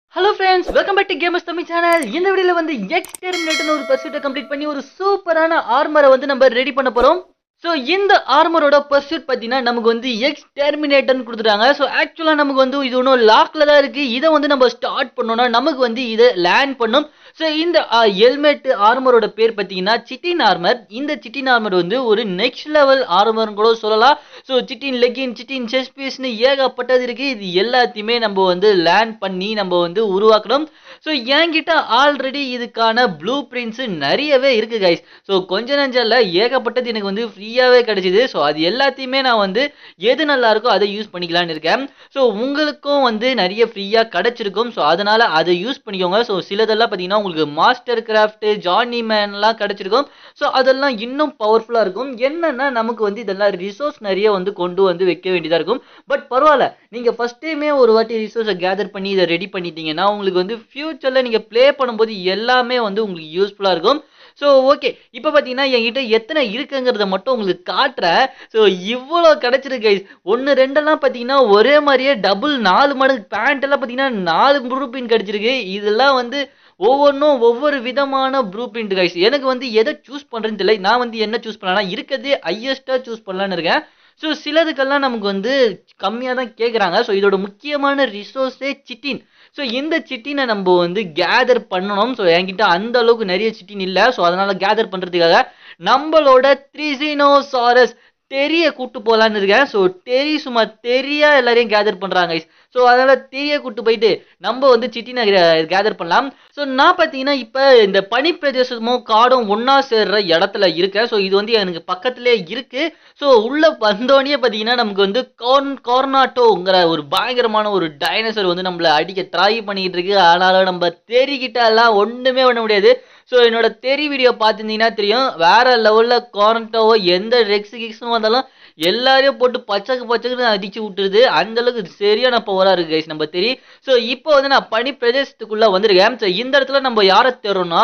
Hello friends welcome back to gamers Tamil channel இந்த வீடியோல வந்து எக்ஸ்டெர்மினேட்னு ஒரு பர்சூட்டை கம்ப்ளீட் பண்ணி ஒரு சூப்பரான ஆர்மரை வந்து நம்ம ரெடி பண்ண போறோம் ஸோ இந்த ஆர்மரோட பர்சூட் பார்த்தீங்கன்னா நமக்கு வந்து எக்ஸ்டெர்மினேட்டர்னு கொடுத்துட்டாங்க ஸோ ஆக்சுவலாக நமக்கு வந்து இது ஒன்றும் லாக்ல தான் இருக்கு இதை வந்து நம்ம ஸ்டார்ட் பண்ணோம்னா நமக்கு வந்து இதை லேண்ட் பண்ணும் ஸோ இந்த ஹெல்மெட் ஆர்மரோட பேர் பார்த்தீங்கன்னா சிட்டின் ஆர்மர் இந்த சிட்டின் ஆர்மர் வந்து ஒரு நெக்ஸ்ட் லெவல் ஆர்மர்னு கூட சொல்லலாம் so chitin leggings chitin chest பீஸ்னு ஏகப்பட்டது இருக்கு இது எல்லாத்தையுமே நம்ம வந்து லேண்ட் பண்ணி நம்ம வந்து உருவாக்கணும் ஸோ என்கிட்ட ஆல்ரெடி இதுக்கான ப்ளூ பிரிண்ட்ஸு நிறையவே இருக்கு கைஸ் ஸோ கொஞ்ச நஞ்சல்ல ஏகப்பட்டது எனக்கு வந்து ஃப்ரீயாகவே கிடைச்சிது ஸோ அது எல்லாத்தையுமே நான் வந்து எது நல்லா இருக்கோ அதை யூஸ் பண்ணிக்கலாம்னு இருக்கேன் ஸோ உங்களுக்கும் வந்து நிறைய ஃப்ரீயாக கிடைச்சிருக்கும் ஸோ அதனால அதை யூஸ் பண்ணிக்கோங்க ஸோ சிலதெல்லாம் பார்த்தீங்கன்னா உங்களுக்கு மாஸ்டர் கிராஃப்ட் ஜானி மேன்லாம் கிடைச்சிருக்கும் ஸோ அதெல்லாம் இன்னும் பவர்ஃபுல்லாக இருக்கும் என்னன்னா நமக்கு வந்து இதெல்லாம் ரிசோர்ஸ் நிறைய வந்து கொண்டு வந்து வைக்க வேண்டியதாக இருக்கும் பட் பரவாயில்ல நீங்கள் ஃபஸ்ட் டைமே ஒரு வாட்டி ரிசோர்ஸை கேதர் பண்ணி இதை ரெடி பண்ணிட்டீங்கன்னா உங்களுக்கு வந்து ஃப்யூச்சரில் நீங்கள் ப்ளே பண்ணும்போது எல்லாமே வந்து உங்களுக்கு யூஸ்ஃபுல்லாக இருக்கும் ஸோ ஓகே இப்போ பார்த்தீங்கன்னா என்கிட்ட எத்தனை இருக்குங்கிறத மட்டும் உங்களுக்கு காட்டுறேன் ஸோ இவ்வளோ கிடச்சிருக்கு கைஸ் ஒன்று ரெண்டெல்லாம் பார்த்தீங்கன்னா ஒரே மாதிரியே டபுள் நாலு மடங்கு பேண்ட் எல்லாம் பார்த்தீங்கன்னா நாலு ப்ளூ பிரிண்ட் கிடச்சிருக்கு இதெல்லாம் வந்து ஒவ்வொன்றும் ஒவ்வொரு விதமான ப்ளூ பிரிண்ட் கைஸ் எனக்கு வந்து எதை சூஸ் பண்ணுறேன்னு தெரியல நான் வந்து என்ன சூஸ் பண்ணலாம்னா இருக்கிறதே ஹையஸ்ட்டாக சூஸ் பண்ணலான்னு இருக்கேன் ஸோ சிலதுக்கெல்லாம் நமக்கு வந்து கம்மியாக தான் கேட்குறாங்க ஸோ இதோட முக்கியமான ரிசோர்ஸே சிட்டின் ஸோ இந்த சிட்டினை நம்ம வந்து கேதர் பண்ணணும் ஸோ என்கிட்ட அந்த அளவுக்கு நிறைய சிட்டின் இல்லை ஸோ அதனால கேதர் பண்ணுறதுக்காக நம்மளோட த்ரிசினோசாரஸ் தெரிய கூட்டு போகலான்னு இருக்கேன் ஸோ தெரி சும்மா தெரியா எல்லாரையும் கேதர் பண்ணுறாங்க ஸோ அதனால தெரிய கூட்டு போயிட்டு நம்ம வந்து சிட்டினை கேதர் பண்ணலாம் ஸோ நான் பார்த்தீங்கன்னா இப்போ இந்த பனி பிரதேசமும் காடும் ஒன்றா சேர்ற இடத்துல இருக்கேன் ஸோ இது வந்து எனக்கு பக்கத்துலேயே இருக்கு ஸோ உள்ள வந்தோடனே பார்த்தீங்கன்னா நமக்கு வந்து கார்ன் கார்னாட்டோங்கிற ஒரு பயங்கரமான ஒரு டைனோசர் வந்து நம்மளை அடிக்க ட்ரை பண்ணிக்கிட்டு இருக்கு ஆனாலும் நம்ம தெரிக்கிட்ட எல்லாம் ஒன்றுமே பண்ண முடியாது ஸோ என்னோட தெரி வீடியோ பார்த்துருந்தீங்கன்னா தெரியும் வேற லெவலில் கார்ன்டோவோ எந்த ரெக்ஸ் கிக்ஸும் வந்தாலும் எல்லாரையும் போட்டு பச்சைக்கு பச்சைக்கு அடிச்சு விட்டுருது அந்த அளவுக்கு சரியான பவராக இருக்கு கைஸ் நம்ம தெரி ஸோ இப்போ வந்து நான் பனி பிரதேசத்துக்குள்ள வந்திருக்கேன் ஸோ இந்த இடத்துல நம்ம யாரை தேரோம்னா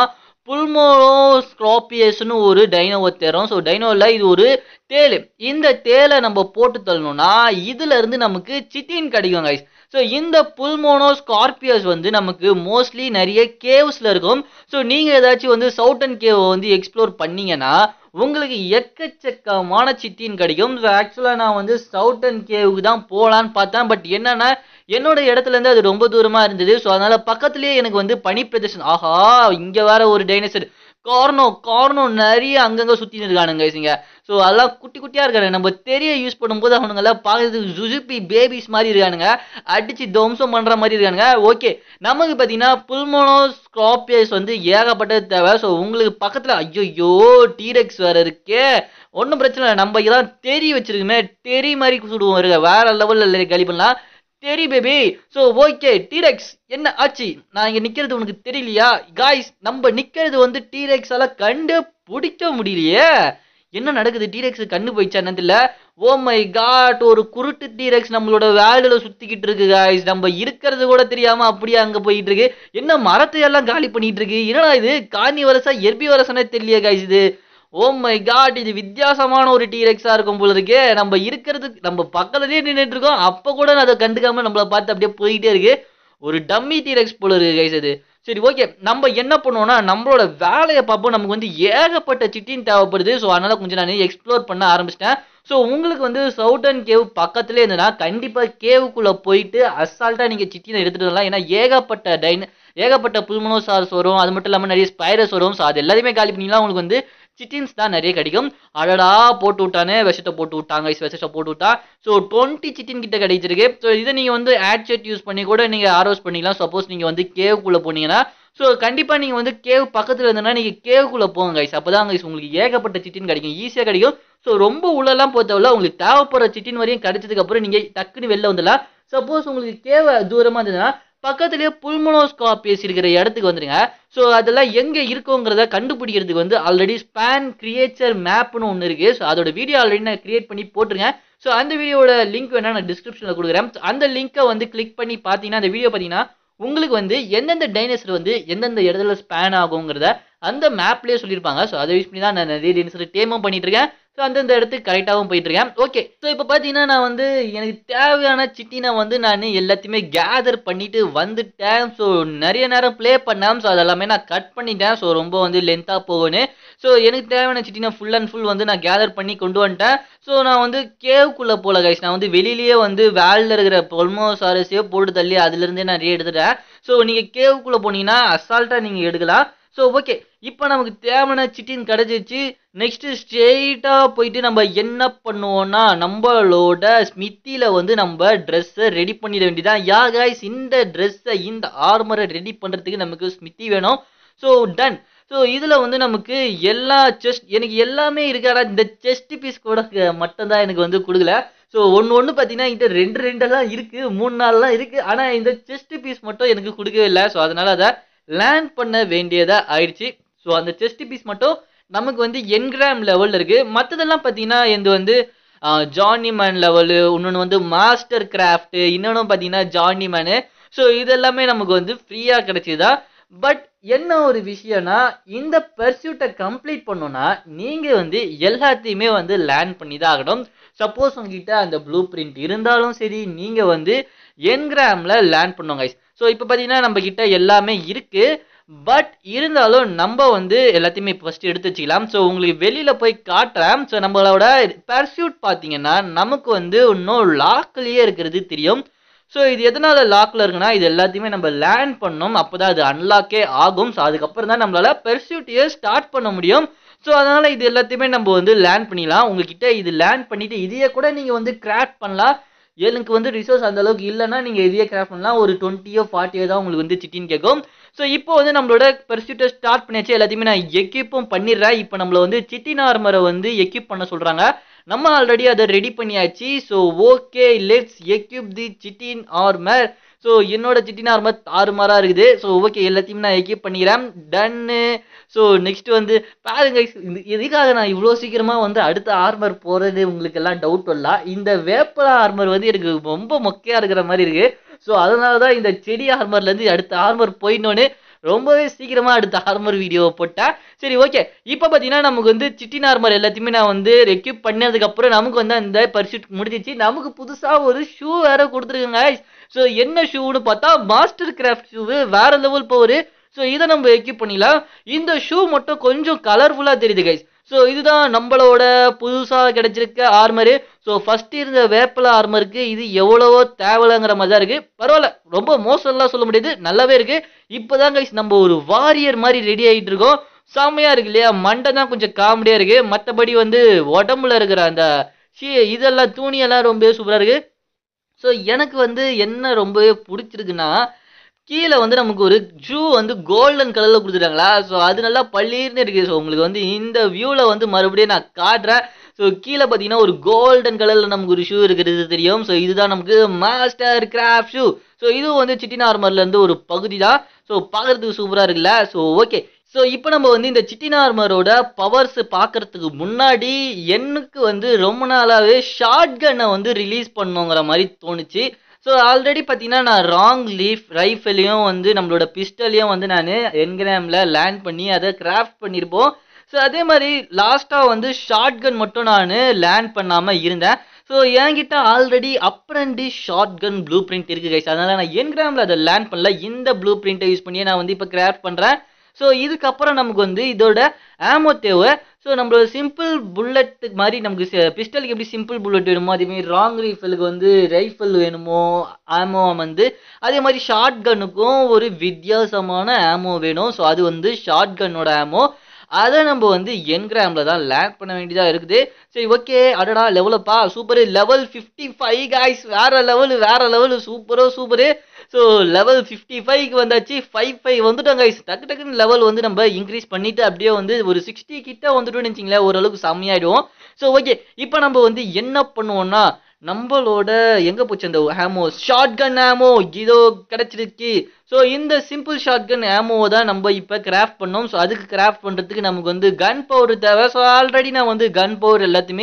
புல்மோஸ்க்ராபியஸ்னு ஒரு டைனோவை தேரோம் ஸோ டைனோவில் இது ஒரு தேல் இந்த தேலை நம்ம போட்டு தள்ளணும்னா இதுல இருந்து நமக்கு சிட்டின் கிடைக்கும் கைஸ் ஸோ இந்த புல்மோனோ ஸ்கார்பியஸ் வந்து நமக்கு மோஸ்ட்லி நிறைய கேவ்ஸில் இருக்கும் ஸோ நீங்கள் ஏதாச்சும் வந்து சவுட்டன் கேவை வந்து எக்ஸ்ப்ளோர் பண்ணீங்கன்னா உங்களுக்கு எக்கச்சக்கமான சிட்டின் கிடைக்கும் ஸோ ஆக்சுவலாக நான் வந்து சவுட்டன் கேவுக்கு தான் போகலான்னு பார்த்தேன் பட் என்னன்னா என்னோட இடத்துலேருந்து அது ரொம்ப தூரமாக இருந்தது ஸோ அதனால் பக்கத்துலேயே எனக்கு வந்து பனி பிரதேசம் ஆஹா இங்கே வேற ஒரு டைனோசர் கார்னோ கார்னோ நிறைய அங்கங்கே சுற்றி இருக்கானுங்க இங்க ஸோ அதெல்லாம் குட்டி குட்டியாக இருக்காங்க நம்ம தெரிய யூஸ் பண்ணும்போது அவனுங்கெல்லாம் பார்க்கறதுக்கு ஜுசுப்பி பேபிஸ் மாதிரி இருக்கானுங்க அடித்து துவம்சம் பண்ணுற மாதிரி இருக்கானுங்க ஓகே நமக்கு பார்த்தீங்கன்னா புல்மோனோ ஸ்க்ராப்பியஸ் வந்து ஏகப்பட்டது தேவை ஸோ உங்களுக்கு பக்கத்தில் ஐயோ டீரெக்ஸ் வேறு இருக்கே ஒன்றும் பிரச்சனை இல்லை நம்ம இதெல்லாம் தெரி வச்சிருக்குமே தெரி மாதிரி சுடுவோம் இருக்க வேற லெவலில் கழி பண்ணலாம் தெரி பேபி ஸோ ஓகே டீரெக்ஸ் என்ன ஆச்சு நான் இங்கே நிற்கிறது உனக்கு தெரியலையா காய்ஸ் நம்ம நிற்கிறது வந்து டீரெக்ஸால கண்டு பிடிக்க முடியலையே என்ன நடக்குது டீரெக்ஸ் கண்ணு போயிடுச்சா என்னது இல்லை ஓ மை காட் ஒரு குருட்டு டீரெக்ஸ் நம்மளோட வேலையில சுத்திக்கிட்டு இருக்கு காய்ஸ் நம்ம இருக்கிறது கூட தெரியாம அப்படியே அங்க போயிட்டு இருக்கு என்ன மரத்தை எல்லாம் காலி பண்ணிட்டு இருக்கு என்னடா இது கார்னி வரசா எர்பி வரசனே தெரியலையே காய்ஸ் இது ஓ மை காட் இது வித்தியாசமான ஒரு டீரெக்ஸா இருக்கும் போல இருக்கே நம்ம இருக்கிறது நம்ம பக்கத்துலயே நின்றுட்டு இருக்கோம் அப்ப கூட அதை கண்டுக்காம நம்மளை பார்த்து அப்படியே போயிட்டே இருக்கு ஒரு டம்மி டீரெக்ஸ் போல இருக்கு கைஸ் அது சரி ஓகே நம்ம என்ன பண்ணுவோம்னா நம்மளோட வேலையை பார்ப்போம் நமக்கு வந்து ஏகப்பட்ட சிட்டின் தேவைப்படுது ஸோ அதனால கொஞ்சம் நான் எக்ஸ்ப்ளோர் பண்ண ஆரம்பிச்சிட்டேன் ஸோ உங்களுக்கு வந்து சவுட்டன் கேவ் பக்கத்துலேயே இருந்ததுன்னா கண்டிப்பாக கேவுக்குள்ளே போயிட்டு அசால்ட்டாக நீங்கள் சிட்டினை எடுத்துகிட்டு வரலாம் ஏன்னா ஏகப்பட்ட டைன் ஏகப்பட்ட புல்மனோசார்ஸ் வரும் அது மட்டும் இல்லாமல் நிறைய ஸ்பைரஸ் வரும் ஸோ அது எல்லாத்தையுமே காலி பண்ணிக்கலாம் உங்களுக்கு வந்து சிட்டின்ஸ் தான் நிறைய கிடைக்கும் அடடா போட்டு விட்டானே விஷத்தை போட்டு விட்டாங்க விஷத்தை போட்டு விட்டா ஸோ டுவெண்ட்டி சிட்டின் கிட்ட கிடைச்சிருக்கு ஸோ இதை நீங்கள் வந்து ஆட் செட் யூஸ் பண்ணி கூட நீங்கள் ஆர்வஸ் பண்ணிக்கலாம் சப்போஸ் நீங்கள் வந்து கேவுக்குள்ளே போனீங்கன்னா ஸோ கண்டிப்பாக நீங்கள் வந்து கேவ் பக்கத்தில் இருந்தனா நீங்கள் கேவுக்குள்ளே போங்க கைஸ் அப்போ தான் கைஸ் உங்களுக்கு ஏகப்பட்ட சிட்டின் கிடைக்கும் ஈஸியாக கிடைக்கும் ஸோ ரொம்ப உள்ளெல்லாம் போத்தவில்ல உங்களுக்கு தேவைப்படுற சிட்டின் வரையும் கிடைச்சதுக்கப்புறம் நீங்கள் டக்குன்னு வெளில வந்துடலாம் சப்போஸ் உங்களுக்கு கேவ தூரமாக இருந்ததுன்னா பக்கத்துலேயே புல்மோனோஸ்காபியஸ் இருக்கிற இடத்துக்கு வந்துருங்க ஸோ அதெல்லாம் எங்கே இருக்குங்கிறத கண்டுபிடிக்கிறதுக்கு வந்து ஆல்ரெடி ஸ்பேன் கிரியேச்சர் மேப்னு ஒன்று இருக்குது ஸோ அதோட வீடியோ ஆல்ரெடி நான் கிரியேட் பண்ணி போட்டிருக்கேன் ஸோ அந்த வீடியோட லிங்க் வேணா நான் டிஸ்கிரிப்ஷனில் கொடுக்குறேன் அந்த லிங்க்கை வந்து கிளிக் பண்ணி பார்த்தீங்கன்னா அந்த வீடியோ பார்த்தீங்கன்னா உங்களுக்கு வந்து எந்தெந்த டைனோசர் வந்து எந்தெந்த இடத்துல ஸ்பேன் ஆகுங்கிறத அந்த மேப்லேயே சொல்லியிருப்பாங்க ஸோ அதை யூஸ் பண்ணி தான் நான் நிறைய டென்சர் டேமும் பண்ணிட்டு இருக்கேன் ஸோ அந்தந்த இடத்துக்கு கரெக்டாகவும் போயிட்டு இருக்கேன் ஓகே ஸோ இப்போ பார்த்தீங்கன்னா நான் வந்து எனக்கு தேவையான சிட்டினை வந்து நான் எல்லாத்தையுமே கேதர் பண்ணிட்டு வந்துட்டேன் ஸோ நிறைய நேரம் ப்ளே பண்ணேன் ஸோ அதெல்லாமே நான் கட் பண்ணிட்டேன் ஸோ ரொம்ப வந்து லென்த்தாக போகணும் ஸோ எனக்கு தேவையான சிட்டினை ஃபுல் அண்ட் ஃபுல் வந்து நான் கேதர் பண்ணி கொண்டு வந்துட்டேன் ஸோ நான் வந்து கேவுக்குள்ளே போல கைஸ் நான் வந்து வெளியிலேயே வந்து வேலில் இருக்கிற பொல்மோசாரஸையோ போட்டு தள்ளி அதுலேருந்தே நான் நிறைய எடுத்துட்டேன் ஸோ நீங்கள் கேவுக்குள்ளே போனீங்கன்னா அசால்ட்டாக நீங்கள் எடுக்கலாம் ஸோ ஓகே இப்போ நமக்கு தேவையான சிட்டின் கிடச்சிச்சு நெக்ஸ்ட்டு ஸ்ட்ரெயிட்டாக போயிட்டு நம்ம என்ன பண்ணுவோம்னா நம்மளோட ஸ்மித்தியில் வந்து நம்ம ட்ரெஸ்ஸை ரெடி பண்ணிட வேண்டியதான் யா காய்ஸ் இந்த ட்ரெஸ்ஸை இந்த ஆர்மரை ரெடி பண்ணுறதுக்கு நமக்கு ஸ்மித்தி வேணும் ஸோ டன் ஸோ இதில் வந்து நமக்கு எல்லா செஸ்ட் எனக்கு எல்லாமே இருக்காடா இந்த செஸ்ட் பீஸ் கூட மட்டும்தான் எனக்கு வந்து கொடுக்கல ஸோ ஒன்று ஒன்று பார்த்தீங்கன்னா இது ரெண்டு ரெண்டெல்லாம் இருக்குது மூணு நாள்லாம் இருக்குது ஆனால் இந்த செஸ்ட் பீஸ் மட்டும் எனக்கு கொடுக்கவே இல்லை ஸோ அதனால் அதை லேண்ட் பண்ண வேண்டியதாக ஆயிடுச்சு ஸோ அந்த செஸ்ட் பீஸ் மட்டும் நமக்கு வந்து என்கிராம் லெவலில் இருக்குது மற்றதெல்லாம் பார்த்தீங்கன்னா இது வந்து ஜானி மேன் லெவலு இன்னொன்று வந்து மாஸ்டர் கிராஃப்ட்டு இன்னொன்று பார்த்தீங்கன்னா ஜானி மேனு ஸோ இதெல்லாமே நமக்கு வந்து ஃப்ரீயாக கிடைச்சிதா பட் என்ன ஒரு விஷயம்னா இந்த பர்சியூட்டை கம்ப்ளீட் பண்ணோன்னா நீங்கள் வந்து எல்லாத்தையுமே வந்து லேர்ன் பண்ணி தான் ஆகணும் சப்போஸ் உங்ககிட்ட அந்த ப்ளூ பிரிண்ட் இருந்தாலும் சரி நீங்கள் வந்து என்கிராமில் லேர்ன் பண்ணுவோம் கைஸ் ஸோ இப்போ பார்த்தீங்கன்னா நம்ம கிட்ட எல்லாமே இருக்குது பட் இருந்தாலும் நம்ம வந்து எல்லாத்தையுமே ஃபஸ்ட்டு எடுத்து வச்சுக்கலாம் ஸோ உங்களுக்கு வெளியில் போய் காட்டுறேன் ஸோ நம்மளோட பர்சியூட் பார்த்தீங்கன்னா நமக்கு வந்து இன்னும் லாக்லேயே இருக்கிறது தெரியும் ஸோ இது எதனால லாக்கில் இருக்குன்னா இது எல்லாத்தையுமே நம்ம லேர்ன் பண்ணோம் அப்போ தான் அது அன்லாக்கே ஆகும் ஸோ அதுக்கப்புறம் தான் நம்மளால் பெர்சியூட்டியை ஸ்டார்ட் பண்ண முடியும் ஸோ அதனால் இது எல்லாத்தையுமே நம்ம வந்து லேர்ன் பண்ணிடலாம் உங்ககிட்ட இது லேர்ன் பண்ணிவிட்டு இதையே கூட நீங்கள் வந்து கிராஃப்ட் பண்ணலாம் எனக்கு வந்து ரிசோர்ஸ் அந்த அளவுக்கு இல்லைன்னா நீங்கள் இதையே கிராஃப்ட் பண்ணலாம் ஒரு டுவெண்ட்டியோ ஃபார்ட்டியோ தான் உங்களுக்கு வந்து சிட்டின்னு கேட்கும் ஸோ இப்போ வந்து நம்மளோட பெர்சியூட்டை ஸ்டார்ட் பண்ணியாச்சு எல்லாத்தையுமே நான் எக்யூப்பும் பண்ணிடுறேன் இப்போ நம்மளை வந்து சிட்டின் ஆர்மரை வந்து எக்யூப் பண்ண சொல்கிறாங்க நம்ம ஆல்ரெடி அதை ரெடி பண்ணியாச்சு so okay let's equip the chitin armour so என்னோட சிட்டின் ஆர்மர் தாறுமாறாக இருக்குது ஸோ ஓகே எல்லாத்தையும் நான் எக்யூப் பண்ணிக்கிறேன் டன்னு ஸோ நெக்ஸ்ட் வந்து பாருங்க இது எதுக்காக நான் இவ்வளோ சீக்கிரமாக வந்து அடுத்த ஆர்மர் போகிறது உங்களுக்கு எல்லாம் டவுட் வரலாம் இந்த வேப்ப ஆர்மர் வந்து எனக்கு ரொம்ப மொக்கையாக இருக்கிற மாதிரி இருக்குது ஸோ அதனால தான் இந்த செடி ஆர்மர்லேருந்து அடுத்த ஆர்மர் போயிடணுன்னு ரொம்பவே சீக்கிரமாக அடுத்த ஆர்மர் வீடியோவை போட்டேன் சரி ஓகே இப்போ பார்த்தீங்கன்னா நமக்கு வந்து சிட்டின் ஆர்மர் எல்லாத்தையுமே நான் வந்து ரெக்யூப் பண்ணதுக்கப்புறம் நமக்கு வந்து அந்த பர்சூட் முடிஞ்சிச்சு நமக்கு புதுசாக ஒரு ஷூ வேற கொடுத்துருக்குங்க ஸோ என்ன ஷூன்னு பார்த்தா மாஸ்டர் கிராஃப்ட் ஷூவு வேற லெவல் பவர் ஸோ இதை நம்ம எக்யூப் பண்ணிடலாம் இந்த ஷூ மட்டும் கொஞ்சம் கலர்ஃபுல்லாக தெரியுது கைஸ் ஸோ இதுதான் நம்மளோட புதுசாக கிடைச்சிருக்க ஆர்மரு ஸோ ஃபர்ஸ்ட் இருந்த வேப்பல ஆர்மருக்கு இது எவ்வளவோ தேவலைங்கிற மாதிரி தான் இருக்குது பரவாயில்ல ரொம்ப மோசம்லாம் சொல்ல முடியாது நல்லாவே இருக்குது இப்போ தான் கைஸ் நம்ம ஒரு வாரியர் மாதிரி ரெடி ஆகிட்டு இருக்கோம் செம்மையாக இருக்கு இல்லையா மண்டை தான் கொஞ்சம் காமெடியாக இருக்குது மற்றபடி வந்து உடம்புல இருக்கிற அந்த ஷீ இதெல்லாம் தூணியெல்லாம் ரொம்பவே சூப்பராக இருக்குது ஸோ எனக்கு வந்து என்ன ரொம்பவே பிடிச்சிருக்குன்னா கீழே வந்து நமக்கு ஒரு ஷூ வந்து கோல்டன் கலரில் கொடுத்துட்டாங்களா ஸோ அது நல்லா பள்ளீர்னு இருக்குது ஸோ உங்களுக்கு வந்து இந்த வியூவில் வந்து மறுபடியும் நான் காட்டுறேன் ஸோ கீழே பார்த்தீங்கன்னா ஒரு கோல்டன் கலரில் நமக்கு ஒரு ஷூ இருக்கிறது தெரியும் ஸோ இதுதான் நமக்கு மாஸ்டர் கிராஃப்ட் ஷூ ஸோ இதுவும் வந்து சிட்டின் ஆர்மர்லேருந்து ஒரு பகுதி தான் ஸோ பார்க்குறதுக்கு சூப்பராக இருக்குல்ல ஸோ ஓகே ஸோ இப்போ நம்ம வந்து இந்த சிட்டின் ஆர்மரோட பவர்ஸ் பார்க்கறதுக்கு முன்னாடி எனக்கு வந்து ரொம்ப நாளாகவே ஷார்ட் கன்னை வந்து ரிலீஸ் பண்ணுங்கிற மாதிரி தோணுச்சு ஸோ ஆல்ரெடி பார்த்தீங்கன்னா நான் ராங் லீஃப் ரைஃபிளையும் வந்து நம்மளோட பிஸ்டலையும் வந்து நான் என்கிராமில் லேண்ட் பண்ணி அதை கிராஃப்ட் பண்ணியிருப்போம் ஸோ அதே மாதிரி லாஸ்ட்டாக வந்து ஷார்ட் கன் மட்டும் நான் லேண்ட் பண்ணாமல் இருந்தேன் ஸோ என்கிட்ட already apprentice shotgun blueprint இருக்குது கைஸ் அதனால் நான் என்கிராமில் அதை லேண்ட் பண்ணல இந்த ப்ளூ பிரிண்ட்டை யூஸ் பண்ணி நான் வந்து இப்போ கிராஃப்ட் பண்ணுறேன் ஸோ இதுக்கப்புறம் நமக்கு வந்து இதோட ஆமோ தேவை ஸோ நம்மளோட சிம்பிள் புல்லட் மாதிரி நமக்கு பிஸ்டலுக்கு எப்படி சிம்பிள் புல்லட் வேணுமோ அதேமாதிரி ராங் ரைஃபிளுக்கு வந்து ரைஃபிள் வேணுமோ ஆமோ வந்து அதே மாதிரி ஷார்ட் கன்னுக்கும் ஒரு வித்தியாசமான ஆமோ வேணும் ஸோ அது வந்து ஷார்ட் கன்னோட ஆமோ அதை நம்ம வந்து என்கிராமில் தான் லேண்ட் பண்ண வேண்டியதாக இருக்குது சரி ஓகே அடடா லெவலப்பா super level fifty five guys வேற லெவலு வேற லெவலு சூப்பரோ சூப்பரு ஸோ லெவல் ஃபிஃப்டி ஃபைவ்க்கு வந்தாச்சு ஃபைவ் ஃபைவ் வந்துட்டோம் கைஸ் டக்கு டக்குன்னு லெவல் வந்து நம்ம இன்க்ரீஸ் பண்ணிட்டு அப்படியே வந்து ஒரு சிக்ஸ்டி கிட்ட வந்துட்டோம்னு வச்சிங்களேன் ஓரளவுக்கு செம்மையாயிடுவோம் ஸோ ஓகே இப்போ நம்ம வந்து என்ன பண்ணுவோம்னா நம்மளோட எங்க போச்சு அந்த ஹேமோ ஷார்ட் கன் ஆமோ இதோ கிடைச்சிருக்கு ஸோ இந்த சிம்பிள் ஷார்ட் கன் ஆமோ தான் நம்ம இப்போ கிராஃப்ட் பண்ணோம் ஸோ அதுக்கு கிராஃப்ட் பண்ணுறதுக்கு நமக்கு வந்து கன் பவர் தேவை ஸோ ஆல்ரெடி நான் வந்து கன் பவர் எல்லாத்தையுமே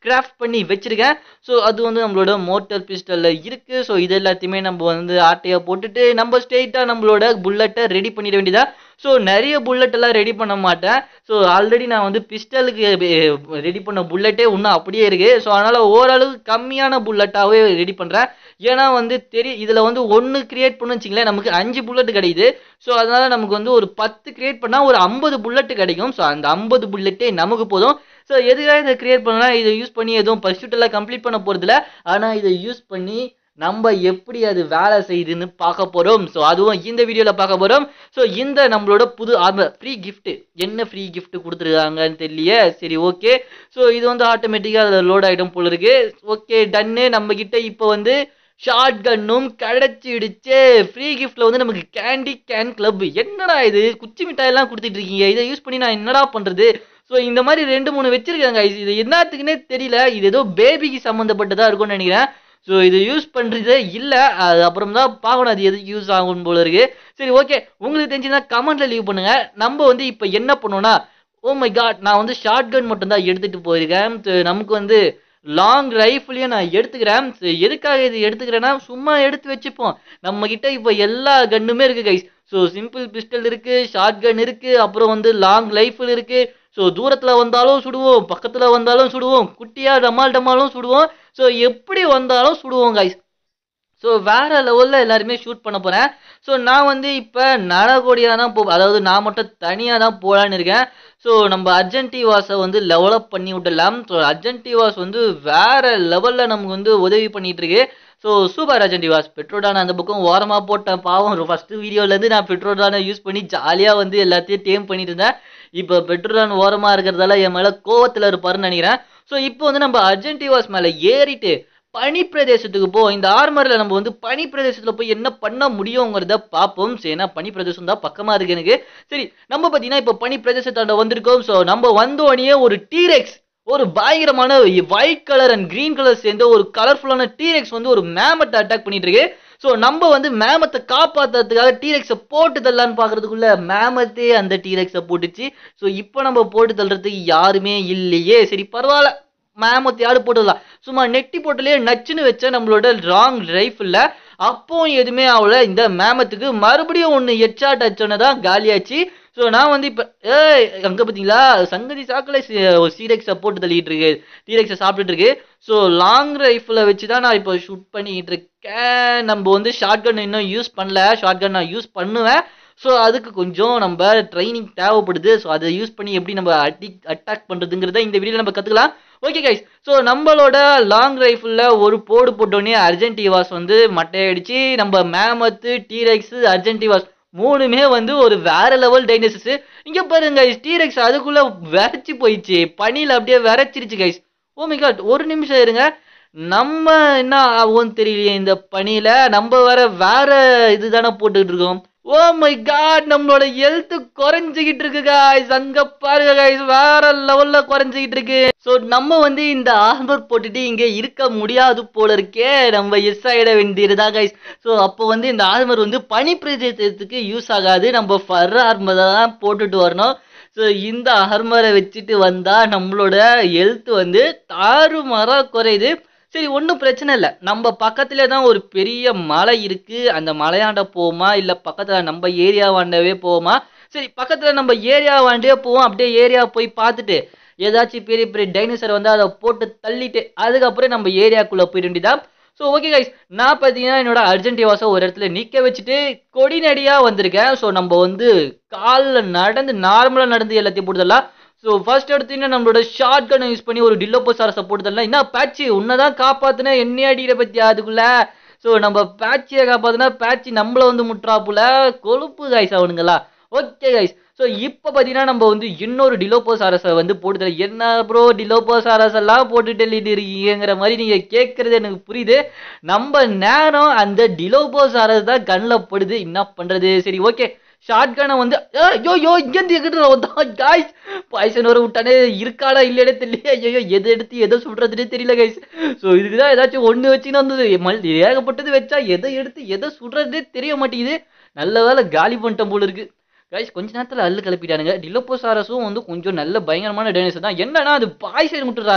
கிராஃப்ட் பண்ணி வச்சிருக்கேன் ஸோ அது வந்து நம்மளோட மோட்டர் பிஸ்டலில் இருக்குது ஸோ இது எல்லாத்தையுமே நம்ம வந்து ஆட்டையாக போட்டுட்டு நம்ம ஸ்ட்ரெயிட்டாக நம்மளோட புல்லட்டை ரெடி பண்ணிட வேண்டியதா ஸோ நிறைய புல்லட் எல்லாம் ரெடி பண்ண மாட்டேன் ஸோ ஆல்ரெடி நான் வந்து பிஸ்டலுக்கு ரெடி பண்ண புல்லட்டே இன்னும் அப்படியே இருக்குது ஸோ அதனால் ஓரளவுக்கு கம்மியான புல்லட்டாகவே ரெடி பண்ணுறேன் ஏன்னா வந்து தெரி இதில் வந்து ஒன்று கிரியேட் பண்ணு வச்சிங்களேன் நமக்கு அஞ்சு புல்லட் கிடைக்குது ஸோ அதனால் நமக்கு வந்து ஒரு பத்து கிரியேட் பண்ணால் ஒரு ஐம்பது புல்லட் கிடைக்கும் ஸோ அந்த ஐம்பது புல்லட்டே நமக்கு போதும் ஸோ எதுக்காக இதை கிரியேட் பண்ணனா இதை யூஸ் பண்ணி எதுவும் பர்சூட் எல்லாம் கம்ப்ளீட் பண்ண போகிறதில்ல ஆனால் இதை யூஸ் பண்ணி நம்ம எப்படி அது வேலை செய்யுதுன்னு பார்க்க போகிறோம் ஸோ அதுவும் இந்த வீடியோவில் பார்க்க போகிறோம் ஸோ இந்த நம்மளோட புது ஆர்மர் ஃப்ரீ gift என்ன ஃப்ரீ gift கொடுத்துருக்காங்கன்னு தெரியலையே சரி ஓகே ஸோ இது வந்து ஆட்டோமேட்டிக்காக அதில் லோட் ஆகிடும் போல இருக்கு ஓகே டன்னு நம்ம கிட்ட இப்போ வந்து ஷார்ட் கன்னும் கிடைச்சிடுச்சு ஃப்ரீ கிஃப்ட்ல வந்து நமக்கு கேண்டி கேன் கிளப் என்னடா இது குச்சி மிட்டாயெல்லாம் கொடுத்துட்டு இருக்கீங்க இதை யூஸ் பண்ணி நான் என்னடா பண்றது ஸோ இந்த மாதிரி ரெண்டு மூணு வச்சிருக்காங்க இது என்னத்துக்குன்னே தெரியல இது ஏதோ பேபிக்கு சம்மந்தப்பட்டதா இருக்கும்னு நினைக்கிறேன் ஸோ இது யூஸ் பண்ணுறதே இல்லை அது அப்புறம் தான் பார்க்கணும் அது எதுக்கு யூஸ் ஆகும் போல இருக்கு சரி ஓகே உங்களுக்கு தெரிஞ்சுன்னா கமெண்ட்ல லீவ் பண்ணுங்க நம்ம வந்து இப்போ என்ன பண்ணோம்னா ஓ மை காட் நான் வந்து ஷார்ட் கன் மட்டும் தான் எடுத்துட்டு போயிருக்கேன் So, நமக்கு வந்து லாங் ரைஃபிளையும் நான் எடுத்துக்கிறேன் So, எதுக்காக இது எடுத்துக்கிறேன்னா சும்மா எடுத்து வச்சுப்போம் நம்ம கிட்ட இப்போ எல்லா கன்னுமே இருக்கு கைஸ் ஸோ சிம்பிள் பிஸ்டல் இருக்கு ஷார்ட் கன் இருக்கு அப்புறம் வந்து லாங் ரைஃபிள் இருக்கு ஸோ தூரத்தில் வந்தாலும் சுடுவோம் பக்கத்தில் வந்தாலும் சுடுவோம் குட்டியாக டமால் டமாலும் சுடுவோம் ஸோ எப்படி வந்தாலும் சுடுவோம் கைஸ் ஸோ வேற லெவலில் எல்லாருமே ஷூட் பண்ண போகிறேன் ஸோ நான் வந்து இப்போ நலகோடியாக தான் போ அதாவது நான் மட்டும் தனியாக தான் போகலான்னு இருக்கேன் ஸோ நம்ம அர்ஜென்டிவாஸை வந்து லெவலப் பண்ணி விட்டுடலாம் ஸோ அர்ஜென்டிவாஸ் வந்து வேற லெவலில் நமக்கு வந்து உதவி பண்ணிட்டு இருக்கு ஸோ சூப்பர் அர்ஜென்டிவாஸ் பெட்ரோடான அந்த பக்கம் ஓரமாக போட்டேன் பாவம் ஃபஸ்ட்டு வீடியோலேருந்து நான் பெட்ரோடான யூஸ் பண்ணி ஜாலியாக வந்து எல்லாத்தையும் டேம் பண்ணிட்டு இருந்தேன் இப்போ பெட்ரோடான் ஓரமாக இருக்கிறதால என் மேலே கோவத்தில் இருப்பாருன்னு நினைக்கிறேன் ஸோ இப்போ வந்து நம்ம அர்ஜென்டிவாஸ் மேலே ஏறிட்டு பனி பிரதேசத்துக்கு போ இந்த ஆர்மரில் நம்ம வந்து பனி பிரதேசத்தில் போய் என்ன பண்ண முடியுங்கிறத பார்ப்போம் சரி ஏன்னா பனி பிரதேசம் தான் பக்கமாக இருக்கு எனக்கு சரி நம்ம பார்த்தீங்கன்னா இப்போ பனி பிரதேசத்தாண்ட வந்திருக்கோம் ஸோ நம்ம வந்தோடனே ஒரு டீரெக்ஸ் ஒரு பயங்கரமான white colour and green colour சேர்ந்த ஒரு கலர்ஃபுல்லான டீரெக்ஸ் வந்து ஒரு மேமத்தை அட்டாக் பண்ணிட்டு இருக்கு ஸோ நம்ம வந்து மேமத்தை காப்பாத்துறதுக்காக டீரெக்ஸை போட்டு தள்ளலான்னு பார்க்கறதுக்குள்ள மேமத்தே அந்த டீரெக்ஸை போட்டுச்சு ஸோ இப்போ நம்ம போட்டு தள்ளுறதுக்கு யாருமே இல்லையே சரி பரவாயில்ல மேமத்தை யாரு போட்டுடலாம் சும்மா நெட்டி போட்டுலயே நச்சுன்னு வச்ச நம்மளோட ராங் ரைஃபிளில் அப்போ எதுவுமே ஆகல இந்த மேமத்துக்கு மறுபடியும் ஒன்று ஹெட்ஷாட் அச்சோன்னு தான் காலியாச்சு ஸோ நான் வந்து இப்போ ஏய் அங்கே பார்த்தீங்களா சங்கதி சாக்கில் ஒரு சீரெக்ஸை போட்டு தள்ளிட்டு இருக்கு டீரெக்ஸை சாப்பிட்டுட்டு இருக்கு ஸோ லாங் ரைஃபிளை வச்சு தான் நான் இப்போ ஷூட் பண்ணிட்டு இருக்கேன் நம்ம வந்து ஷார்ட் கன் இன்னும் யூஸ் பண்ணல ஷார்ட் கன் நான் யூஸ் பண்ணுவேன் ஸோ அதுக்கு கொஞ்சம் நம்ம ட்ரைனிங் தேவைப்படுது ஸோ அதை யூஸ் பண்ணி எப்படி நம்ம அட்டி அட்டாக் பண்ணுறதுங்கிறத இந்த வீடியோவில் நம்ம கற்றுக்கலாம் ஓகே கைஸ் ஸோ நம்மளோட லாங் ரைஃபிளில் ஒரு போடு போட்டோடனே அர்ஜென்டிவாஸ் வந்து மட்டையடிச்சு நம்ம மேமத்து டீரெக்ஸ் அர்ஜென்டிவாஸ் மூணுமே வந்து ஒரு வேற லெவல் டைனோசஸ் இங்க பாருங்க கைஸ் டீரெக்ஸ் அதுக்குள்ள விரைச்சி போயிடுச்சு பனியில் அப்படியே விரைச்சிருச்சு கைஸ் ஓ மை காட் ஒரு நிமிஷம் இருங்க நம்ம என்ன ஆகும்னு தெரியலையே இந்த பனியில நம்ம வேற வேற இதுதானே போட்டுக்கிட்டு இருக்கோம் ஓ மை காட் நம்மளோட ஹெல்த் குறைஞ்சிக்கிட்டு இருக்கு காய்ஸ் அங்க பாருங்க காய்ஸ் வேற லெவல்ல குறைஞ்சிக்கிட்டு இருக்கு ஸோ நம்ம வந்து இந்த ஆர்மர் போட்டுட்டு இங்க இருக்க முடியாது போல இருக்கே நம்ம எஸ் ஆயிட வேண்டியதுதான் கைஸ் ஸோ அப்போ வந்து இந்த ஆர்மர் வந்து பனி பிரதேசத்துக்கு யூஸ் ஆகாது நம்ம ஃபர் ஆர்மர் தான் போட்டுட்டு வரணும் ஸோ இந்த ஆர்மரை வச்சுட்டு வந்தா நம்மளோட ஹெல்த் வந்து தாறுமாறா குறையுது சரி ஒன்றும் பிரச்சனை இல்லை நம்ம பக்கத்துல தான் ஒரு பெரிய மலை இருக்கு அந்த மலையாண்ட போவோமா இல்லை பக்கத்துல நம்ம ஏரியாவாண்டவே போவோமா சரி பக்கத்துல நம்ம ஏரியாவாண்டே போவோம் அப்படியே ஏரியா போய் பார்த்துட்டு ஏதாச்சும் பெரிய பெரிய டைனோசர் வந்து அதை போட்டு தள்ளிட்டு அதுக்கப்புறம் நம்ம ஏரியாக்குள்ள போயிட வேண்டியதா ஸோ ஓகே கைஸ் நான் பார்த்தீங்கன்னா என்னோட அர்ஜென்டிவாஸை ஒரு இடத்துல நிற்க வச்சுட்டு கொடிநடியாக வந்திருக்கேன் ஸோ நம்ம வந்து காலில் நடந்து நார்மலாக நடந்து எல்லாத்தையும் போட்டுதெல்லாம் ஸோ ஃபர்ஸ்ட் எடுத்தீங்கன்னா நம்மளோட ஷார்ட் கன் யூஸ் பண்ணி ஒரு டில்லோபோசாரஸை போட்டுதெல்லாம் என்ன பேட்சி உன்னை தான் காப்பாத்துன என்ன அடிக்கிற பத்தி அதுக்குள்ள ஸோ நம்ம பேட்சியை காப்பாத்துனா பேட்சி நம்மள வந்து முற்றாப்புல கொழுப்பு கைஸ் அவனுங்களா ஓகே கைஸ் ஸோ இப்போ பார்த்தீங்கன்னா நம்ம வந்து இன்னொரு டிலோபோசாரஸை வந்து போட்டு என்ன ப்ரோ டிலோபோசாரஸ் எல்லாம் போட்டுட்டு இருக்கீங்கிற மாதிரி நீங்கள் கேட்குறது எனக்கு புரியுது நம்ம நேரம் அந்த டிலோபோசாரஸ் தான் கண்ணில் படுது என்ன பண்ணுறது சரி ஓகே ஷார்ட் கனை வந்து ஐயோ யோ இங்கேருந்து எங்கிட்ட வந்தான் காய்ஸ் பாய்சன் வர விட்டானே இருக்காடா இல்லையே தெரியல ஐயோ எதை எடுத்து எதை சுடுறதுனே தெரியல கைஸ் ஸோ இதுக்கு தான் ஏதாச்சும் ஒன்று வச்சுன்னு வந்தது மல் ஏகப்பட்டது வச்சா எதை எடுத்து எதை சுடுறதே தெரிய மாட்டேங்குது நல்ல வேலை காலி பண்ணிட்டோம் போல இருக்கு கைஸ் கொஞ்ச நேரத்தில் அள்ளு கிளப்பிட்டானுங்க டிலோபோசாரஸும் வந்து கொஞ்சம் நல்ல பயங்கரமான டைனோசர் தான் என்னன்னா அது பாய்சன் விட்டுறாங்க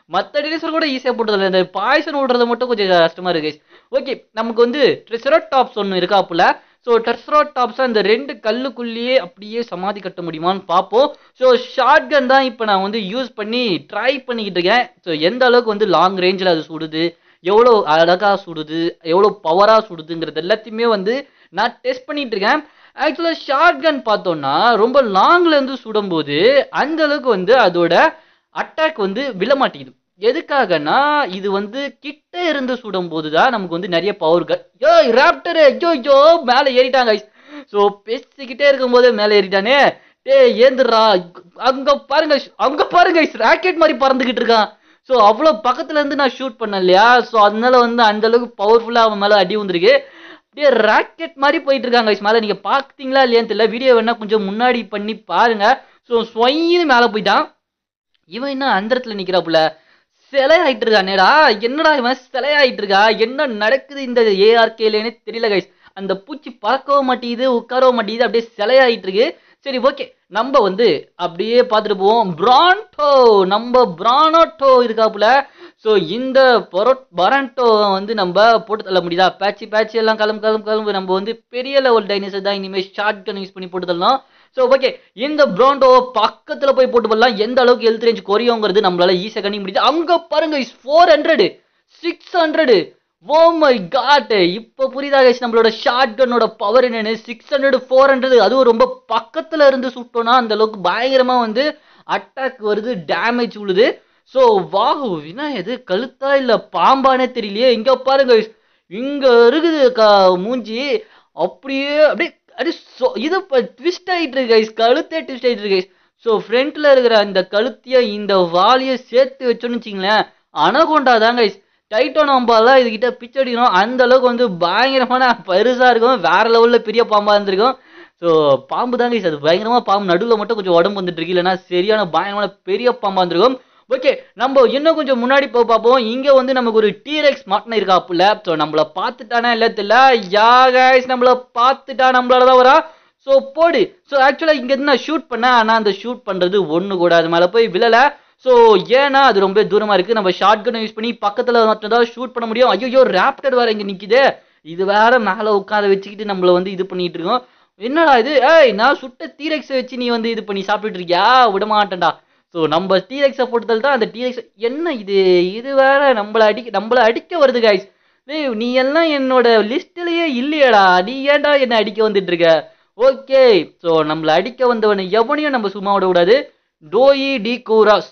மற்ற டைனோசர் கூட ஈஸியாக போட்டதில்ல இந்த பாய்சன் விடுறது மட்டும் கொஞ்சம் கஷ்டமா இருக்கு guys. ஓகே நமக்கு வந்து ட்ரெசரோடாப்ஸ் ஒன்று இருக்காப்புல ஸோ டாப்ஸ் அந்த ரெண்டு கல்லுக்குள்ளேயே அப்படியே சமாதி கட்ட முடியுமான்னு பார்ப்போம் ஸோ ஷார்ட் கன் தான் இப்போ நான் வந்து யூஸ் பண்ணி ட்ரை பண்ணிக்கிட்டு இருக்கேன் ஸோ எந்த அளவுக்கு வந்து லாங் ரேஞ்சில் அது சுடுது எவ்வளோ அழகாக சுடுது எவ்வளோ பவராக சுடுதுங்கிறது எல்லாத்தையுமே வந்து நான் டெஸ்ட் பண்ணிட்டு இருக்கேன் ஆக்சுவலாக ஷார்ட் கன் பார்த்தோம்னா ரொம்ப லாங்ல இருந்து சுடும்போது அந்த அளவுக்கு வந்து அதோட அட்டாக் வந்து விழ மாட்டேங்குது எதுக்காகனா இது வந்து கிட்ட இருந்து சுடும்போது தான் நமக்கு வந்து நிறைய பவர் யோ ராப்டர் ஐயோ ஐயோ மேலே ஏறிட்டாங்க ஸோ பேசிக்கிட்டே இருக்கும்போது மேலே ஏறிட்டானே டே ஏந்துடுறா அங்க பாருங்க அங்க பாருங்க ராக்கெட் மாதிரி பறந்துகிட்டு இருக்கான் ஸோ அவ்வளோ பக்கத்துல இருந்து நான் ஷூட் பண்ணேன் இல்லையா ஸோ அதனால வந்து அந்த அளவுக்கு பவர்ஃபுல்லாக அவன் மேலே அடி வந்திருக்கு அப்படியே ராக்கெட் மாதிரி போயிட்டு இருக்காங்க guys. மேலே நீங்க பார்த்தீங்களா இல்லையான்னு தெரியல வீடியோ வேணா கொஞ்சம் முன்னாடி பண்ணி பாருங்க ஸோ ஸ்வயின்னு மேலே போயிட்டான் இவன் என்ன அந்த இடத்துல நிக்கிறாப்புல சிலை ஆயிட்டு இருக்கானேடா என்னடா இவன் சிலை ஆயிட்டு இருக்கா என்ன நடக்குது இந்த ஏஆர்கேலேன்னு தெரியல கைஸ் அந்த பூச்சி பறக்கவும் மாட்டேங்குது உட்காரவும் மாட்டேங்குது அப்படியே சிலை ஆயிட்டு இருக்கு சரி ஓகே நம்ம வந்து அப்படியே பார்த்துட்டு போவோம் பிரான்டோ நம்ம பிரானோட்டோ இருக்காப்புல ஸோ இந்த பொரோ பரண்டோ வந்து நம்ம போட்டு தள்ள முடியுதா பேட்சி பேட்சி எல்லாம் கிளம்பு கிளம்பு கிளம்பு நம்ம வந்து பெரிய லெவல் டைனோசர் தான் இனிமேல் ஷார்ட் கன் யூஸ் பண்ணி போட்டு தள்ளலாம் ஸோ ஓகே இந்த பிராண்டோ பக்கத்துல போய் போட்டு போடலாம் எந்த அளவுக்கு ஹெல்த் ரேஞ்ச் குறையுங்கிறது நம்மளால ஈஸியாக கணிக்க முடியுது அங்க பாருங்க is four hundred six hundred oh my god இப்போ புரியுதா guys நம்மளோட ஷார்ட் கன்னோட பவர் என்னன்னு சிக்ஸ் ஹண்ட்ரட் ஃபோர் ஹண்ட்ரட் அதுவும் ரொம்ப பக்கத்துல இருந்து சுட்டோம்னா அந்த அளவுக்கு பயங்கரமா வந்து அட்டாக் வருது டேமேஜ் உழுது ஸோ வாகு வினா எது கழுத்தா இல்ல பாம்பானே தெரியலையே இங்க பாருங்க guys. இங்க இருக்குது க மூஞ்சி அப்படியே அப்படியே அப்படியே சொ- இது ட்விஸ்ட் ஆயிட்டு இருக்கு guys. கழுத்தே ட்விஸ்ட் ஆயிட்டு இருக்கு guys. ஸோ ஃப்ரண்ட்ல இருக்கிற அந்த கழுத்தையும் இந்த வாலியை சேர்த்து வச்சோன்னு வச்சிங்களேன் அனகொண்டா தான் கைஸ் டைட்டோனாம்பாலாம் இதுகிட்ட பிச்சை அடிக்கணும் அந்த அளவுக்கு வந்து பயங்கரமான பெருசா இருக்கும் வேற லெவல்ல பெரிய பாம்பா இருந்திருக்கும் ஸோ பாம்பு தான் கைஸ் அது பயங்கரமா பாம்பு நடுவில் மட்டும் கொஞ்சம் உடம்பு வந்துட்டு இருக்கு இல்லைன்னா சரியான பயங்கரமான பெரிய பாம்பா இருந்திருக்கும் ஓகே நம்ம இன்னும் கொஞ்சம் முன்னாடி போய் பார்ப்போம் இங்க வந்து நமக்கு ஒரு டீரெக்ஸ் மாட்டின இருக்காப்புல ஸோ நம்மள பார்த்துட்டானா இல்ல தெரியல யா கைஸ் நம்மள பார்த்துட்டா நம்மளால தான் வரா ஸோ போடு ஸோ ஆக்சுவலாக இங்கேருந்து நான் ஷூட் பண்ணேன் ஆனால் அந்த ஷூட் பண்ணுறது ஒன்று கூட அது மேலே போய் விழலை ஸோ ஏன்னா அது ரொம்ப தூரமாக இருக்குது நம்ம ஷார்ட் கன் யூஸ் பண்ணி பக்கத்தில் மட்டும்தான் ஷூட் பண்ண முடியும் ஐயோ ராப்டர் வேற இங்கே நிற்குது இது வேற மேலே உட்கார வச்சுக்கிட்டு நம்மள வந்து இது பண்ணிட்டு இருக்கோம் என்னடா இது ஏய் நான் சுட்ட டீரெக்ஸை வச்சு நீ வந்து இது பண்ணி சாப்பிட்டுட்டு இருக்கியா விட மாட்டேன்டா ஸோ நம்ம டீரெக்ஸை போட்டதால் தான் அந்த டீரெக்ஸ் என்ன இது இது வேற நம்மள அடிக்க நம்மள அடிக்க வருது கைஸ் டேய் நீ எல்லாம் என்னோட லிஸ்ட்லயே இல்லையடா நீ ஏன்டா என்ன அடிக்க வந்துட்டு இருக்க ஓகே ஸோ நம்மள அடிக்க வந்தவனை எவனையும் நம்ம சும்மா விட கூடாது டோயி டி கூராஸ்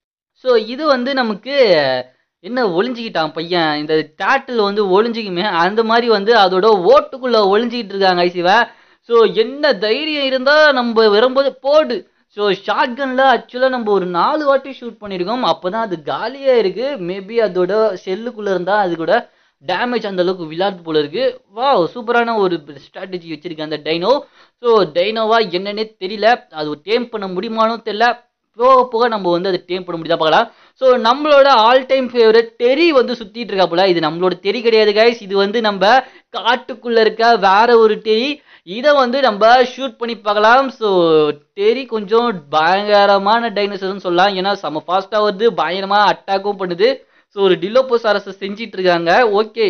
ஸோ இது வந்து நமக்கு என்ன ஒளிஞ்சிக்கிட்டான் பையன் இந்த டேட்டில் வந்து ஒளிஞ்சிக்குமே அந்த மாதிரி வந்து அதோட ஓட்டுக்குள்ள ஒளிஞ்சிக்கிட்டு இருக்காங்க ஐசிவன் ஸோ என்ன தைரியம் இருந்தால் நம்ம வரும்போது போடு ஸோ ஷார்ட் கன்ல ஆக்சுவலாக நம்ம ஒரு நாலு வாட்டி ஷூட் பண்ணியிருக்கோம் அப்போ தான் அது காலியாக இருக்குது மேபி அதோட செல்லுக்குள்ளே இருந்தால் அது கூட டேமேஜ் அந்த அளவுக்கு விளையாட்டு போல இருக்கு வா சூப்பரான ஒரு ஸ்ட்ராட்டஜி வச்சிருக்கேன் அந்த டைனோ ஸோ டைனோவா என்னன்னே தெரியல அது டேம் பண்ண முடியுமானும் தெரியல போக போக நம்ம வந்து அதை டேம் பண்ண முடியுதா பார்க்கலாம் ஸோ நம்மளோட ஆல் டைம் ஃபேவரட் தெரி வந்து சுத்திட்டு இருக்காப்புல இது நம்மளோட தெரி கிடையாது கைஸ் இது வந்து நம்ம காட்டுக்குள்ள இருக்க வேற ஒரு தெரி இதை வந்து நம்ம ஷூட் பண்ணி பார்க்கலாம் ஸோ தெரி கொஞ்சம் பயங்கரமான டைனோசர்னு சொல்லலாம் ஏன்னா செம்ம ஃபாஸ்ட்டாக வருது பயங்கரமாக அட்டாக்கும் பண்ணுது ஸோ ஒரு டிலோபோசாரஸை செஞ்சிட்டு இருக்காங்க ஓகே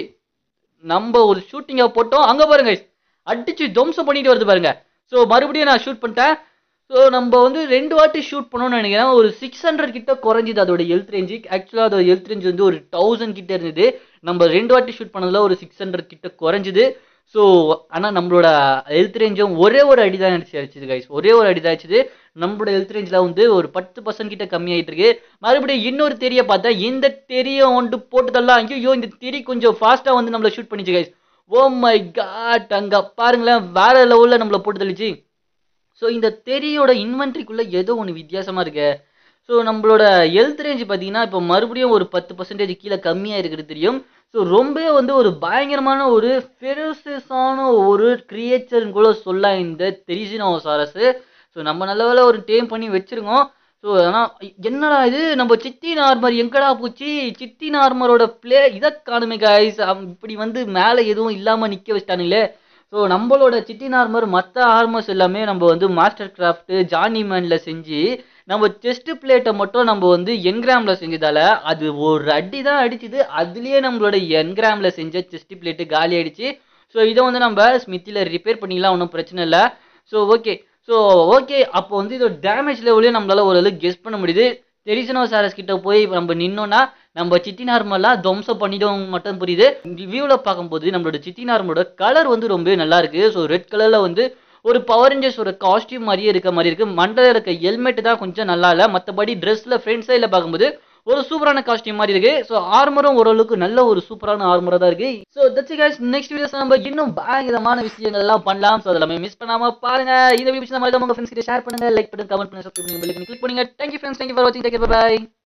நம்ம ஒரு ஷூட்டிங்கை போட்டோம் அங்கே பாருங்க guys. அடிச்சு துவம்சம் பண்ணிட்டு வருது பாருங்க ஸோ மறுபடியும் நான் ஷூட் பண்ணிட்டேன் ஸோ நம்ம வந்து ரெண்டு வாட்டி ஷூட் பண்ணோம்னு நினைக்கிறேன் ஒரு சிக்ஸ் ஹண்ட்ரட் கிட்ட குறைஞ்சிது அதோட ஹெல்த் ரேஞ்சு ஆக்சுவலாக அதோட ஹெல்த் ரேஞ்ச் வந்து ஒரு தௌசண்ட் கிட்ட இருந்தது நம்ம ரெண்டு வாட்டி ஷூட் பண்ணதுல ஒரு சிக்ஸ் ஹண்ட்ரட் கிட்ட குறைஞ்சிது ஸோ ஆனால் நம்மளோட ஹெல்த் ரேஞ்சும் ஒரே ஒரு அடி தான் அடிச்சு அடிச்சது கைஸ் ஒரே ஒரு அடி தான் அடிச்சது நம்மளோட ஹெல்த் ரேஞ்சில் வந்து ஒரு பத்து பர்சன்ட் கிட்ட கம்மியாயிட்டு இருக்கு மறுபடியும் இன்னொரு தெரிய பார்த்தா இந்த தெரிய வந்துட்டு போட்டுதெல்லாம் ஐயோ இந்த தெரி கொஞ்சம் ஃபாஸ்ட்டாக வந்து நம்மளை ஷூட் பண்ணிச்சு கைஸ் ஓ மை காட் அங்க பாருங்களேன் வேற லெவலில் நம்மளை போட்டு தள்ளிச்சு ஸோ இந்த தெரியோட இன்வென்ட்ரிக்குள்ளே ஏதோ ஒன்று வித்தியாசமாக இருக்கு ஸோ நம்மளோட ஹெல்த் ரேஞ்ச் பார்த்தீங்கன்னா இப்போ மறுபடியும் ஒரு பத்து பர்சன்டேஜ் கீழே கம்மியாக இருக்கிறது தெரியும் ஸோ ரொம்பவே வந்து ஒரு பயங்கரமான ஒரு ஃபெரோசஸான ஒரு கிரியேச்சர்னு கூட சொல்லலாம் இந்த தெரிசினோசாரஸ் ஸோ நம்ம நல்ல வேளை ஒரு டேம் பண்ணி வச்சிருக்கோம் ஸோ ஆனால் என்னடா இது நம்ம சித்தி நார்மர் எங்கடா போச்சு சித்தி நார்மரோட ப்ளே இதை காணுமே காய்ஸ் இப்படி வந்து மேலே எதுவும் இல்லாமல் நிற்க வச்சிட்டானுங்களே ஸோ நம்மளோட சிட்டி நார்மர் மற்ற ஆர்மர்ஸ் எல்லாமே நம்ம வந்து மாஸ்டர் கிராஃப்ட் ஜானி மேனில் செஞ்சு நம்ம செஸ்ட் பிளேட்டை மட்டும் நம்ம வந்து என்கிராம்ல செஞ்சதால அது ஒரு அடி தான் அடிச்சுது அதுலயே நம்மளோட என்கிராம்ல செஞ்ச செஸ்ட் பிளேட்டு காலி ஆயிடுச்சு ஸோ இதை வந்து நம்ம ஸ்மித்தில் ரிப்பேர் பண்ணிக்கலாம் ஒன்றும் பிரச்சனை இல்லை ஸோ ஓகே ஸோ ஓகே அப்போ வந்து இதோட டேமேஜ் லெவலையும் நம்மளால ஓரளவு கெஸ் பண்ண முடியுது தெரிசனோ சாரஸ் கிட்ட போய் நம்ம நின்னோம்னா நம்ம சிட்டி நார்மலாக துவம்சம் பண்ணிடும் மட்டும் புரியுது வியூவில் பார்க்கும்போது நம்மளோட சிட்டி நார்மலோட கலர் வந்து ரொம்ப நல்லா இருக்கு ஸோ ரெட் கலரில் வந்து ஒரு பவர் ரேஞ்சர்ஸோட காஸ்டியூம் மாதிரியே இருக்க மாதிரி இருக்கு மண்டல இருக்க ஹெல்மெட் தான் கொஞ்சம் நல்லா இல்லை மற்றபடி ட்ரெஸ்ல ஃப்ரண்ட் சைடில் பார்க்கும்போது ஒரு சூப்பரான காஸ்டியூம் மாதிரி இருக்கு ஸோ ஆர்மரும் ஓரளவுக்கு நல்ல ஒரு சூப்பரான ஆர்மராக தான் இருக்கு so that's guys next videos நம்ம இன்னும் பயங்கரமான விஷயங்கள் எல்லாம் பண்ணலாம் ஸோ அதெல்லாம் மிஸ் பண்ணாம பாருங்க இந்த வீடியோ மாதிரி உங்க ஃப்ரெண்ட்ஸ் கிட்ட ஷேர் பண்ணுங்க லைக் பண்ணுங்க கமெண்ட் பண்ணுங்க சப்ஸ்கிரைப் பண்ணுங்க கிளிக் பண்ணுங்க தேங்க்யூ ஃப்ரெண்ட்ஸ் தேங்க்யூ ஃபார் வாட்சிங் டேக் பை